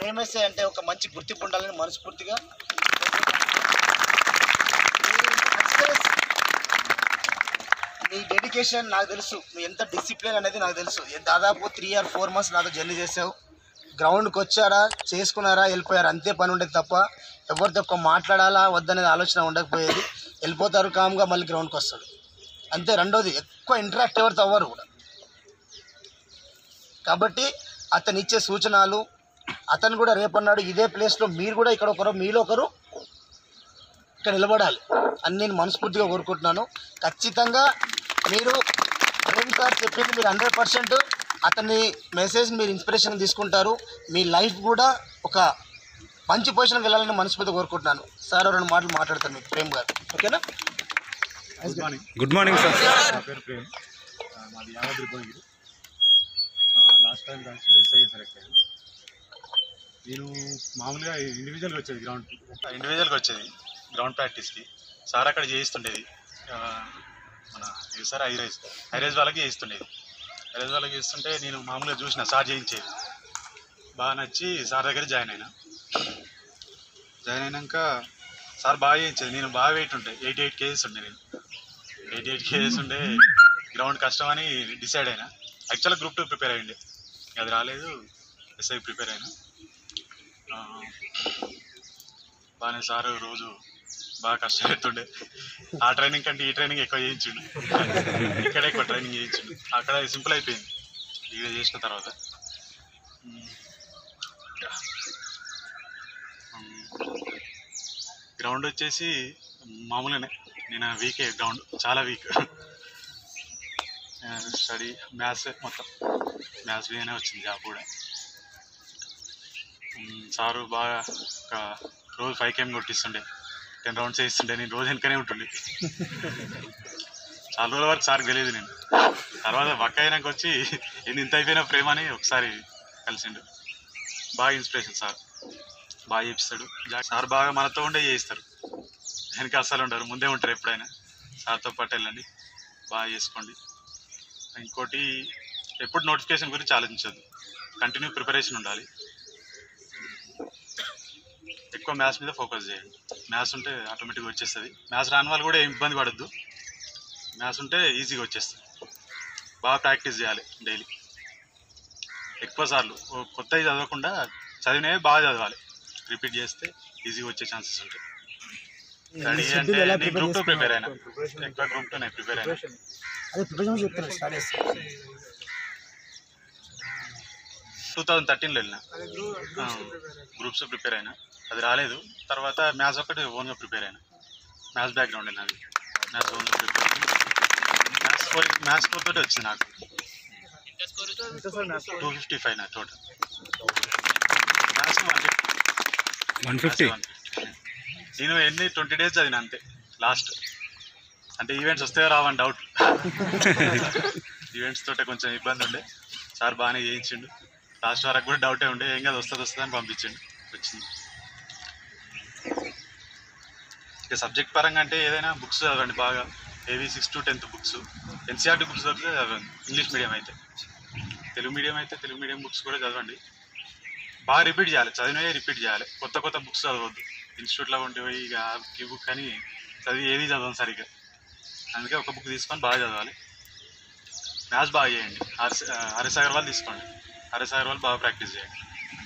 MSA అంటే ఒక మంచి గుర్తింపు ఉండాలని మనస్ఫూర్తిగా సక్సెస్ మీ డెడికేషన్ నాకు తెలుసు మీ ఎంత డిసిప్లిన్ అనేది నాకు తెలుసు ఏ- దాదాపు త్రీ ఆర్ ఫోర్ మంత్స్ నాతో జర్నీ చేసావు గ్రౌండ్కి వచ్చారా చేసుకున్నారా వెళ్ళిపోయారు అంతే పని ఉండేది తప్ప ఎవరితో ఒక్క మాట్లాడాలా వద్దనేది ఆలోచన ఉండకపోయేది వెళ్ళిపోతారు కామ్గా మళ్ళీ గ్రౌండ్కి వస్తాడు అంతే రెండోది ఎక్కువ ఇంటరాక్ట్ ఎవరితో అవ్వరు కూడా కాబట్టి అతను ఇచ్చే సూచనలు అతను కూడా రేపన్నాడు ఇదే ప్లేస్లో మీరు కూడా ఇక్కడ ఒకరు మీలో ఒకరు ఇక్కడ నిలబడాలి అని నేను మనస్ఫూర్తిగా కోరుకుంటున్నాను ఖచ్చితంగా మీరు ప్రేమ్ సార్ చెప్పింది మీరు హండ్రెడ్ పర్సెంట్ అతని మెసేజ్ మీరు ఇన్స్పిరేషన్ తీసుకుంటారు మీ లైఫ్ కూడా ఒక మంచి పొజిషన్కి వెళ్ళాలని మనస్ఫూర్తిగా కోరుకుంటున్నాను సార్ రెండు మాటలు మాట్లాడతాను మీకు ప్రేమ్ గారు ఓకేనా good morning good morning sir నా పేరు ప్రేమ్ ఆ, మాది యాదాద్రి భువనగిరి లాస్ట్ టైం కలిసి ఎస్ఐగా సెలెక్ట్ అయ్యాను నేను మామూలుగా ఇండివిజువల్గా వచ్చేది గ్రౌండ్ ఇండివిజువల్గా వచ్చేది గ్రౌండ్ ప్రాక్టీస్కి సార్ అక్కడ చేయిస్తుండేది ఆ, మన ఇది సార్ ఐరైజ్ ఐరైజ్ వాళ్ళకి చేయిస్తుండేది ఐరైజ్ వాళ్ళకి చేస్తుంటే నేను మామూలుగా చూసిన సార్ చేయించేది బాగా నచ్చి సార్ దగ్గర జాయిన్ అయినా జాయిన్ అయినాక సార్ బాగా చేయించేది నేను బాగా వెయిట్ ఉంటే ఎయిటీ ఎయిట్ కేజెస్ ఉండే నేను ఎయిటీ ఎయిట్ కేజెస్ ఉండే గ్రౌండ్ కష్టం అని డిసైడ్ అయినా యాక్చువల్గా గ్రూప్ టూ ప్రిపేర్ అయ్యిండే అది రాలేదు ఎస్ఐ ప్రిపేర్ అయినా ఆ, బాగానే సార్ రోజు బాగా కష్టపడుతుండే ఆ ట్రైనింగ్ కంటే ఈ ట్రైనింగ్ ఎక్కువ చేయించిండు ఇక్కడ ఎక్కువ ట్రైనింగ్ చేయించిండు అక్కడ సింపుల్ అయిపోయింది ఇక్కడ చేసిన తర్వాత ఉమ్. గ్రౌండ్ వచ్చేసి మామూలుగానే నేను వీకే గ్రౌండ్ చాలా వీక్ స్టడీ మ్యాథ్స్ మొత్తం మ్యాథ్స్ మీదనే వచ్చింది జాబ్ కూడా ఉమ్, సారు బాగా ఒక రోజు ఫైవ్ కేమ్ కొట్టిస్తుండే టెన్ రౌండ్స్ వేస్తుండే నేను రోజు వెనకనే ఉంటుండే చాలా రోజుల వరకు సార్ తెలియదు నేను తర్వాత పక్క అయినాక వచ్చి నేను ఇంత అయిపోయిన ప్రేమ అని ఒకసారి కలిసిండు బాగా ఇన్స్పిరేషన్ సార్ బాగా చేపిస్తాడు జా- సార్ బాగా మనతో ఉండే చేయిస్తారు వెనక అస్సలు ఉండరు ముందే ఉంటారు ఎప్పుడైనా సార్తో పాటు వెళ్ళండి బాగా చేసుకోండి ఇంకోటి ఎప్పుడు నోటిఫికేషన్ గురించి ఆలోచించద్దు కంటిన్యూ ప్రిపరేషన్ ఉండాలి ఎక్కువ మ్యాథ్స్ మీద ఫోకస్ చేయండి మ్యాథ్స్ ఉంటే ఆటోమేటిక్గా వచ్చేస్తుంది మ్యాథ్స్ రాని వాళ్ళు కూడా ఏం ఇబ్బంది పడద్దు మ్యాథ్స్ ఉంటే ఈజీగా వచ్చేస్తుంది బాగా ప్రాక్టీస్ చేయాలి డైలీ ఎక్కువ సార్లు ఓ కొత్తవి చదవకుండా చదివినవి బాగా చదవాలి రిపీట్ చేస్తే ఈజీగా వచ్చే ఛాన్సెస్ ఉంటాయి స్టడీ అంటే నేను గ్రూప్ టూ ప్రిపేర్ అయినా ఎక్కువ గ్రూప్ టూ నేను ప్రిపేర్ అయినా అదే ప్రిపరేషన్ చెప్తాను స్టార్ట్ చేస్తాను టూ థౌజండ్ థర్టీన్లో వెళ్ళిన గ్రూప్స్ ప్రిపేర్ అయినా అది రాలేదు తర్వాత మ్యాథ్స్ ఒకటి ఓన్గా ప్రిపేర్ అయినా మ్యాథ్స్ బ్యాక్గ్రౌండ్ నాది మ్యాథ్స్ ఓన్గా prepare maths score maths score తోటి వచ్చింది నాకు టూ ఫిఫ్టీ ఫైవ్ నా total maths one one fifty నేను ఎన్ని ట్వంటీ డేస్ చదివిన అంతే లాస్ట్ అంటే ఈవెంట్స్ వస్తాయో రావని డౌట్ ఈవెంట్స్ తోటే కొంచెం ఇబ్బంది ఉండే సార్ బాగానే చేయించిండు లాస్ట్ వరకు కూడా డౌటే ఉండే ఏం కాదు వస్తుంది వస్తుంది అని పంపించిండు వచ్చింది ఇక సబ్జెక్ట్ పరంగా అంటే ఏదైనా బుక్స్ చదవండి బాగా ఏవి six to tenth books NCERT books దొరికితే చదవండి ఇంగ్లీష్ మీడియం అయితే తెలుగు మీడియం అయితే తెలుగు మీడియం బుక్స్ కూడా చదవండి బాగా రిపీట్ చేయాలి చదివినవే రిపీట్ చేయాలి కొత్త కొత్త బుక్స్ చదవద్దు ఇన్స్టిట్యూట్లో ఉండి పోయి ఇక ఈ బుక్ అని చదివి ఏది చదవం సరిగ్గా అందుకే ఒక బుక్ తీసుకొని బాగా చదవాలి మ్యాథ్స్ బాగా చేయండి ఆర్ఎస్ ఆర్ఎస్ అగర్వాల్ తీసుకోండి ఆర్ఎస్ అగర్వాల్ బాగా ప్రాక్టీస్ చేయండి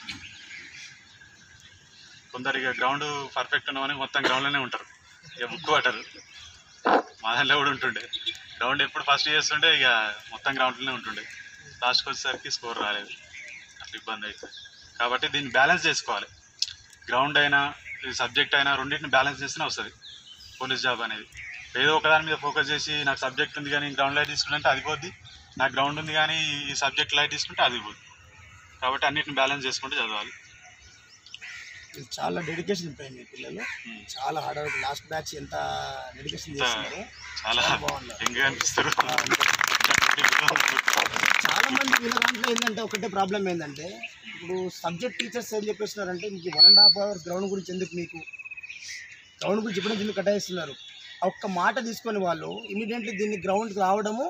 కొందరు ఇక గ్రౌండ్ పర్ఫెక్ట్ ఉన్నామని మొత్తం గ్రౌండ్లోనే ఉంటారు ఇక బుక్ పట్టరు మా దాంట్లో కూడా ఉంటుండే గ్రౌండ్ ఎప్పుడు ఫస్ట్ చేస్తుంటే ఇక మొత్తం గ్రౌండ్లోనే ఉంటుండే లాస్ట్కి వచ్చేసరికి స్కోర్ రాలేదు అట్లా ఇబ్బంది అవుతుంది కాబట్టి దీన్ని బ్యాలెన్స్ చేసుకోవాలి గ్రౌండ్ అయినా సబ్జెక్ట్ అయినా రెండింటిని బ్యాలెన్స్ చేస్తేనే వస్తుంది పోలీస్ జాబ్ అనేది ఏదో ఒక దాని మీద ఫోకస్ చేసి నాకు సబ్జెక్ట్ ఉంది కానీ గ్రౌండ్ లైట్ తీసుకుంటే అది పోద్ది నాకు గ్రౌండ్ ఉంది కానీ ఈ సబ్జెక్ట్ లైట్ తీసుకుంటే అది పోద్ది కాబట్టి అన్నిటిని బ్యాలెన్స్ చేసుకుంటే చదవాలి చాలా డెడికేషన్ ఉంటాయి మీ పిల్లలు ఉమ్. చాలా హార్డ్ వర్క్ లాస్ట్ బ్యాచ్ ఎంత డెడికేషన్ చేస్తున్నారు చాలా చాలా బాగుంది. ఎంగా అనిపిస్తారు ఆ, చాలా మంది వీళ్ళ దాంట్లో ఏంటంటే ఒకటే ప్రాబ్లం ఏంటంటే ఇప్పుడు సబ్జెక్ట్ టీచర్స్ ఏం చెప్పేస్తున్నారంటే మీకు one and half hours ground గురించి ఎందుకు మీకు గ్రౌండ్ గురించి చెప్పడం ఎందుకు కటాయిస్తున్నారు ఆ ఒక్క మాట తీసుకొని వాళ్ళు ఇమీడియట్లీ దీన్ని గ్రౌండ్కి రావడము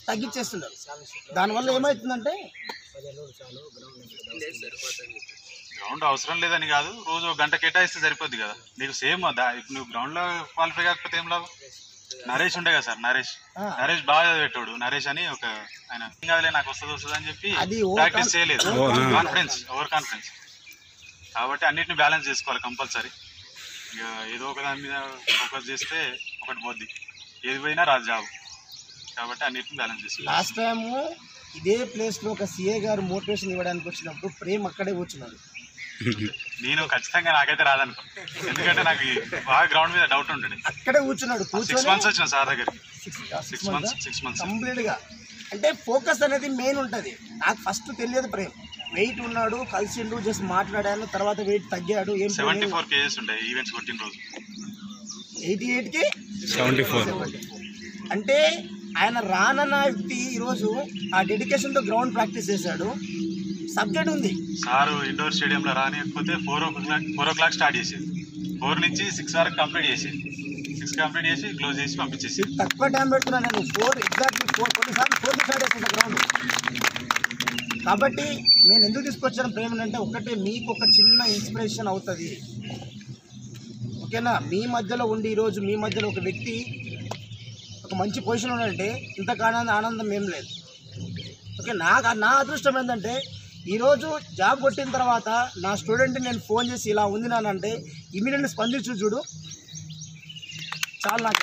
తగ్గించేస్తున్నారు దానివల్ల ఏమవుతుందంటే గ్రౌండ్ అవసరం లేదని కాదు రోజు ఒక గంట కేటాయిస్తే సరిపోద్ది కదా నీకు సేమ్ ఇప్పుడు నువ్వు గ్రౌండ్ లో క్వాలిఫై కాకపోతే ఏం లాభం నరేష్ ఉండే కదా సార్ నరేష్ ఆ. నరేష్ బాగా పెట్టాడు నరేష్ అని ఒక ఆయన "ఏం కాదులే నాకు వస్తుంది వస్తుంది అని చెప్పి అది over ప్రాక్టీస్ con- చేయలేదు over con- confidence over confidence కాబట్టి అన్నిటిని బ్యాలెన్స్ చేసుకోవాలి కంపల్సరీ ఇక ఏదో ఒక దాని మీద ఫోకస్ చేస్తే ఒకటి పోద్ది ఏది పోయినా రాదు జాబ్ కాబట్టి అన్నిటిని బ్యాలెన్స్ చేసుకోవాలి లాస్ట్ టైము ఇదే ప్లేస్లో ఒక సిఏ గారు మోటివేషన్ ఇవ్వడానికి వచ్చినప్పుడు ప్రేమ్ అక్కడే కూర్చున్నాడు నేను ఖచ్చితంగా నాకైతే రాదనుకో ఎందుకంటే నాకు ఈ బాగా గ్రౌండ్ మీద డౌట్ ఉంటుంది అక్కడే కూర్చున్నాడు సిక్స్ కూర్చొని మంత్స్ వచ్చిన సార్ దగ్గరికి six six months six months complete గా అంటే ఫోకస్ అనేది మెయిన్ ఉంటుంది నాకు ఫస్ట్ తెలియదు ప్రేమ్ వెయిట్ ఉన్నాడు కలిసిండు జస్ట్ మాట్లాడాను తర్వాత వెయిట్ తగ్గాడు ఏం సెవెంటీ ఫోర్ కేజెస్ ఉండే ఈవెంట్స్ కొట్టిన రోజు ఎయిటీ ఎయిట్కి సెవెంటీ ఫోర్ అంటే ఆయన రానన్న వ్యక్తి ఈరోజు ఆ డెడికేషన్తో గ్రౌండ్ ప్రాక్టీస్ చేశాడు సబ్జెక్ట్ ఉంది సార్ ఇండోర్ స్టేడియంలో రానియకపోతే four o'clock four o'clock start చేసేది ఫోర్ నుంచి సిక్స్ వరకు కంప్లీట్ చేసేది సిక్స్ కంప్లీట్ చేసి క్లోజ్ చేసి పంపించేసి తక్కువ టైం పెడుతున్నాను నేను ఫోర్ ఎగ్జాక్ట్లీ ఫోర్ కొన్నిసార్లు ఫోర్ స్టార్ట్ చేస్తాను గ్రౌండ్ కాబట్టి నేను ఎందుకు తీసుకొచ్చాను ప్రేమ అంటే ఒకటే మీకు ఒక చిన్న ఇన్స్పిరేషన్ అవుతుంది ఓకేనా మీ మధ్యలో ఉండి ఈరోజు మీ మధ్యలో ఒక వ్యక్తి ఒక మంచి పొజిషన్ ఉన్నాడంటే ఇంతకానంద ఆనందం ఏం లేదు ఓకే నాకు నా అదృష్టం ఏంటంటే ఈరోజు జాబ్ కొట్టిన తర్వాత నా స్టూడెంట్ని నేను ఫోన్ చేసి ఇలా ఉంది నానంటే ఇమీడియట్గా స్పందించు చూడు చాలా నాకు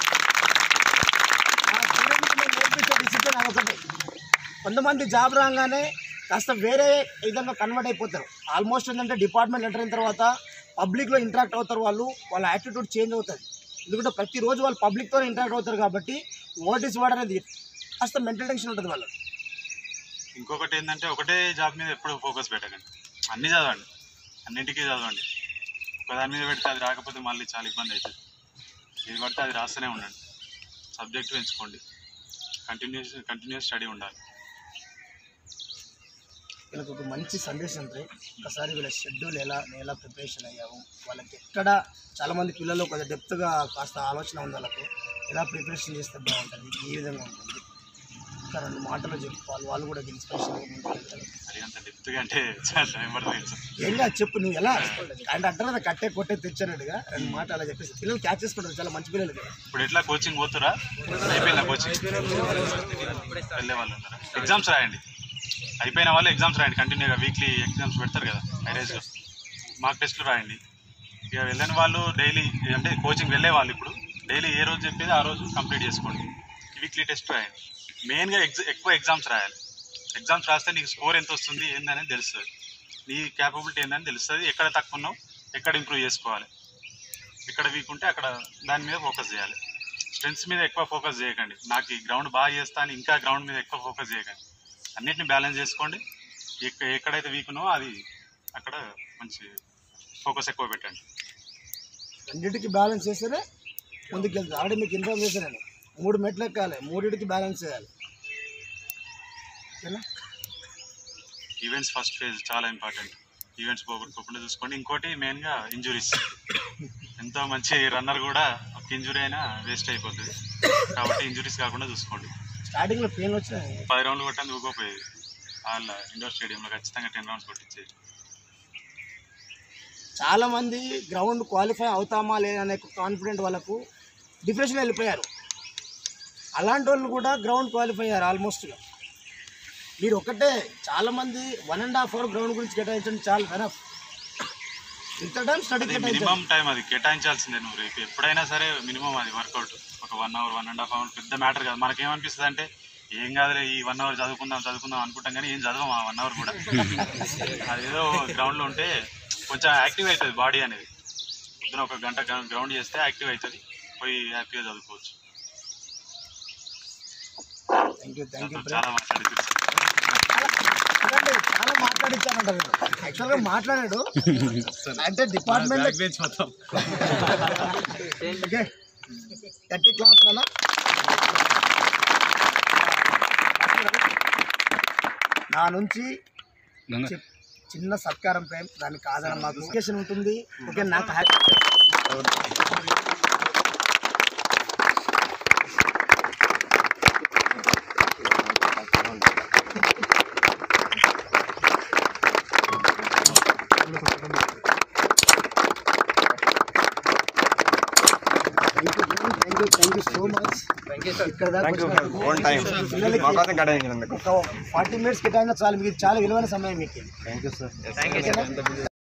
నా స్టూడెంట్కి నేను నేర్పించే డిసిప్లిన్ అదొకటే కొంతమంది జాబ్ రాగానే కాస్త వేరే విధంగా కన్వర్ట్ అయిపోతారు ఆల్మోస్ట్ ఏంటంటే డిపార్ట్మెంట్ ఎంటర్ అయిన తర్వాత పబ్లిక్లో ఇంటరాక్ట్ అవుతారు వాళ్ళు వాళ్ళ యాటిట్యూడ్ చేంజ్ అవుతుంది ఎందుకంటే ప్రతిరోజు వాళ్ళు పబ్లిక్తో ఇంటరాక్ట్ అవుతారు కాబట్టి నోటీస్ ఇవ్వడం అనేది కాస్త మెంటల్ టెన్షన్ ఉంటుంది వాళ్ళకి ఇంకొకటి ఏంటంటే ఒకటే జాబ్ మీద ఎప్పుడు ఫోకస్ పెట్టకండి అన్నీ చదవండి అన్నింటికీ చదవండి ఒక దాని మీద పెడితే అది రాకపోతే మళ్ళీ చాలా ఇబ్బంది అవుతుంది ఇది పడితే అది రాస్తూనే ఉండండి సబ్జెక్ట్ పెంచుకోండి కంటిన్యూస్ కంటిన్యూస్ స్టడీ ఉండాలి వీళ్ళకి ఒక మంచి సందేశం అంటే ఒకసారి వీళ్ళ షెడ్యూల్ ఎలా ఎలా ప్రిపరేషన్ అయ్యాము వాళ్ళకి ఎక్కడ చాలామంది పిల్లలు కొంచెం డెప్త్గా కాస్త ఆలోచన ఉంది వాళ్ళకి ఎలా ప్రిపరేషన్ చేస్తే బాగుంటుంది ఏ విధంగా ఉంటుంది ఇంకా రెండు మాటలు చెప్పుకోవాలి వాళ్ళు కూడా ఇన్స్పిరేషన్ మరి అంత డెప్త్గా అంటే చాలా టైం పడుతుంది సార్ ఏం కాదు చెప్పు నువ్వు ఎలా అంటే అంటారు కదా కట్టే కొట్టే తెచ్చానట్టుగా రెండు మాటలు అలా చెప్పేసి పిల్లలు క్యాచ్ చేసుకుంటారు చాలా మంచి పిల్లలు కదా ఇప్పుడు ఎట్లా కోచింగ్ పోతురా అయిపోయిందా కోచింగ్ వెళ్ళే వాళ్ళు ఉన్నారా ఎగ్జామ్స్ రాయండి అయిపోయిన వాళ్ళు ఎగ్జామ్స్ రాయండి కంటిన్యూగా వీక్లీ ఎగ్జామ్స్ పెడతారు కదా హైరేజ్లో మార్క్ టెస్ట్లు రాయండి ఇక వెళ్ళని వాళ్ళు డైలీ అంటే కోచింగ్ వెళ్ళే వాళ్ళు ఇప్పుడు డైలీ ఏ రోజు చెప్పేది ఆ రోజు కంప్లీట్ చేసుకోండి వీక్లీ టెస్ట్ రాయండి మెయిన్గా ఎగ్జ ఎక్కువ ఎగ్జామ్స్ రాయాలి ఎగ్జామ్స్ రాస్తే నీకు స్కోర్ ఎంత వస్తుంది ఏందనేది తెలుస్తుంది నీ క్యాపబిలిటీ ఏందని తెలుస్తుంది ఎక్కడ తక్కువ ఉన్నావు ఎక్కడ ఇంప్రూవ్ చేసుకోవాలి ఎక్కడ వీక్ ఉంటే అక్కడ దాని మీద ఫోకస్ చేయాలి స్ట్రెంగ్స్ మీద ఎక్కువ ఫోకస్ చేయకండి నాకు ఈ గ్రౌండ్ బాగా చేస్తా అని ఇంకా గ్రౌండ్ మీద ఎక్కువ ఫోకస్ చేయకండి అన్నిటిని బ్యాలెన్స్ చేసుకోండి ఎక్క- ఎక్కడైతే వీక్ ఉన్నావో అది అక్కడ మంచి ఫోకస్ ఎక్కువ పెట్టండి రెండింటికి బ్యాలెన్స్ చేస్తేనే ముందుకు వెళ్తుంది ఆల్రెడీ మీకు ఇన్ఫార్మ్ చేశాను మూడు మెట్లు ఎక్కాలి మూడింటికి బ్యాలెన్స్ చేయాలి ఓకేనా ఈవెంట్స్ ఫస్ట్ ఫేజ్ చాలా ఇంపార్టెంట్ ఈవెంట్స్ పోగొట్టుకోకుండా చూసుకోండి ఇంకోటి మెయిన్గా ఇంజురీస్ ఎంతో మంచి రన్నర్ కూడా ఒక ఇంజురీ అయినా వేస్ట్ అయిపోతుంది కాబట్టి ఇంజురీస్ కాకుండా చూసుకోండి స్టార్టింగ్లో పెయిన్ వచ్చినాయి పది రౌండ్లు కొట్టని ఊగోపోయేది వాళ్ళ ఇండోర్ స్టేడియంలో ఖచ్చితంగా టెన్ రౌండ్స్ కొట్టించేది చాలా మంది గ్రౌండ్ క్వాలిఫై అవుతామా లేదా అనే కాన్ఫిడెంట్ వాళ్ళకు డిప్రెషన్ వెళ్ళిపోయారు అలాంటి వాళ్ళు కూడా గ్రౌండ్ క్వాలిఫై అయ్యారు ఆల్మోస్ట్గా మీరు ఒకటే చాలా మంది one and half hour ground గురించి కేటాయించండి చాలా ఎనఫ్ ఇంత టైం స్టడీ అది కేటాయించండి మినిమం టైం అది కేటాయించాల్సిందే నువ్వు రేపు ఎప్పుడైనా సరే మినిమం అది వర్కౌట్ ఒక one hour one and half hour పెద్ద మ్యాటర్ కాదు మనకేమనిపిస్తుంది అంటే ఏం కాదులే ఈ వన్ అవర్ చదువుకుందాం చదువుకుందాం అనుకుంటాం కానీ ఏం చదవం ఆ వన్ అవర్ కూడా అదేదో గ్రౌండ్లో ఉంటే కొంచెం యాక్టివ్ అవుతుంది బాడీ అనేది పొద్దున ఒక గంట గ్రౌండ్ చేస్తే యాక్టివ్ అవుతుంది పోయి హ్యాపీగా చదువుకోవచ్చు థ్యాంక్ యూ థ్యాంక్ యూ నాతో చాలా మాట్లాడింది చూడండి చాలా మాట్లాడించానంట మీరు యాక్చువల్గా మాట్లాడాడు అంటే డిపార్ట్మెంట్ మొత్తం ఓకే థర్టీ క్లాస్ అలా నా నుంచి గంగ చి- చిన్న సత్కారం ప్రేమ్ దానికి కాదని మాకు లొకేషన్ ఉంటుంది ఓకే నాకు happy thank you thank you so much ఇక్కడ దాకా వచ్చినందుకు ఓన్ టైం పిల్లలకి మా కోసం కేటాయించినందుకు ఒక ఫార్టీ మినిట్స్ కేటాయినా చాలు మీకు చాలా విలువైన సమయం మీకు థ్యాంక్ యూ సార్ ఓకేనా?